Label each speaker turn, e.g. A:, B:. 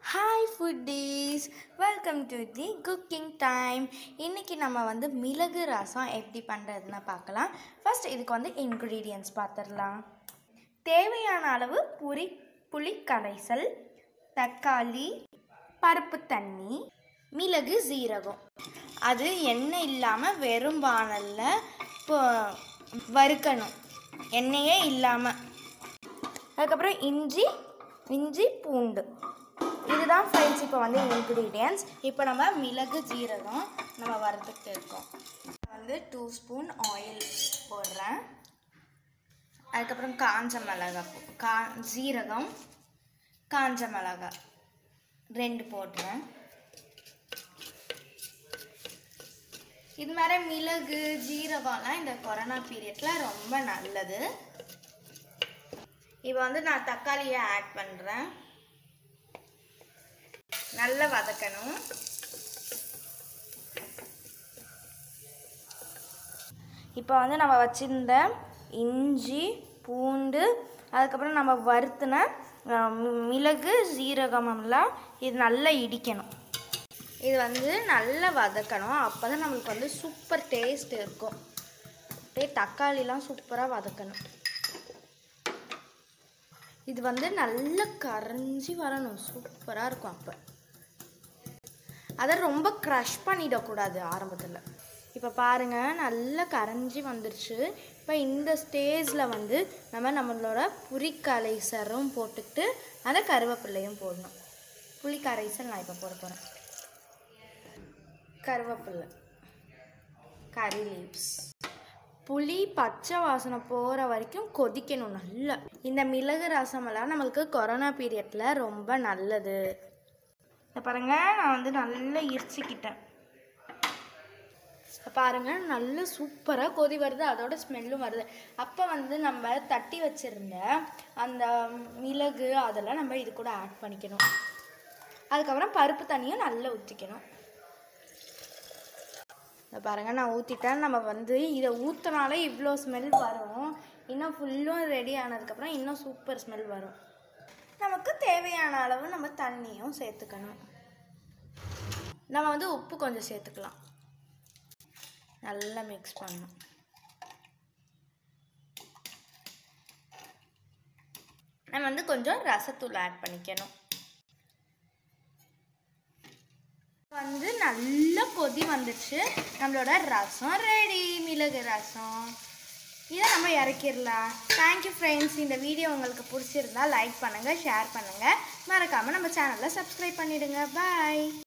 A: hi foodies welcome to the cooking time இன்றைக்கி நம்ம வந்து மிளகு ரசம் எப்படி பண்ணுறதுன்னு பார்க்கலாம் ஃபர்ஸ்ட் இதுக்கு வந்து இன்க்ரீடியன்ட்ஸ் பார்த்துடலாம் தேவையான அளவு புரி புளி கரைசல் தக்காளி பருப்பு தண்ணி மிளகு சீரகம் அது எண்ணெய் இல்லாமல் வெறும் வானலில் இப்போ வறுக்கணும் எண்ணெயே இல்லாமல் அதுக்கப்புறம் இஞ்சி இஞ்சி பூண்டு இதுதான் ஃப்ரெண்ட்ஸ் இப்போ வந்து இன்க்ரீடியன்ஸ் இப்போ நம்ம மிளகு ஜீரகம் நம்ம வறுத்துக்கிட்டு இருக்கோம் வந்து டூ ஸ்பூன் ஆயில் போடுறேன் அதுக்கப்புறம் காஞ்ச மிளகா போ- கா ஜீரகம் காஞ்ச மிளகா ரெண்டு போடுறேன் இது மாதிரி மிளகு ஜீரகம்லாம் இந்த கொரோனா பீரியடில் ரொம்ப நல்லது இப்போ வந்து நான் தக்காளியை ஆட் பண்ணுறேன் நல்லா வதக்கணும் இப்போ வந்து நம்ம வச்சிருந்த இஞ்சி பூண்டு அதுக்கப்புறம் நம்ம வறுத்துன அஹ், மி- மிளகு சீரகமெல்லாம் இது நல்லா இடிக்கணும் இது வந்து நல்லா வதக்கணும் அப்போ தான் நம்மளுக்கு வந்து சூப்பர் டேஸ்ட் இருக்கும் அப்படியே தக்காளிலாம் சூப்பராக வதக்கணும் இது வந்து நல்லா கரைஞ்சி வரணும் சூப்பராக இருக்கும் அப்போ அதை ரொம்ப க்ரஷ் பண்ணிடக்கூடாது ஆரம்பத்தில் இப்போ பாருங்கள் நல்லா கரைஞ்சி வந்துருச்சு இப்போ இந்த ஸ்டேஜில் வந்து நம்ம நம்மளோட புளிக்கரைசரும் போட்டுக்கிட்டு அதை கருவேப்பிள்ளையும் போடணும் புளிக்கரைசல் நான் இப்போ போட போகிறேன் கருவேப்பில்லை கறி லீவ்ஸ் புளி பச்சை வாசனை போகிற வரைக்கும் கொதிக்கணும் நல்லா இந்த மிளகு ரசமெல்லாம் நம்மளுக்கு கொரோனா பீரியடில் ரொம்ப நல்லது இதை பாருங்க நான் வந்து நல்லா இரிச்சிக்கிட்டேன் இப்ப பாருங்க நல்ல சூப்பராக கொதி வருது அதோட ஸ்மெல்லும் வருது அப்போ வந்து நம்ம தட்டி வச்சிருந்த அந்த மிளகு அதெல்லாம் நம்ம இது கூட ஆட் பண்ணிக்கணும் அதுக்கப்புறம் பருப்பு தண்ணியும் நல்லா ஊற்றிக்கணும் இதை பாருங்க நான் ஊற்றிட்டேன் நம்ம வந்து இதை ஊற்றினாலே இவ்வளோ ஸ்மெல் வரும் இன்னும் ஃபுல்லும் ரெடி ஆனதுக்கப்புறம் இன்னும் சூப்பர் ஸ்மெல் வரும் நமக்கு தேவையான அளவு நம்ம தண்ணியும் சேர்த்துக்கணும் நம்ம வந்து உப்பு கொஞ்சம் சேர்த்துக்கலாம் நல்லா மிக்ஸ் பண்ணணும் நம்ம வந்து கொஞ்சம் ரசத்தூள் ஆட் பண்ணிக்கணும் வந்து நல்ல கொதி வந்துச்சு நம்மளோட ரசம் ரெடி மிளகு ரசம் இதை நம்ம இறக்கிடலாம் தேங்க்யூ ஃப்ரெண்ட்ஸ் இந்த வீடியோ உங்களுக்கு பிடிச்சிருந்தா லைக் பண்ணுங்கள் ஷேர் பண்ணுங்கள் மறக்காமல் நம்ம சேனலை சப்ஸ்கிரைப் பண்ணிவிடுங்க பாய்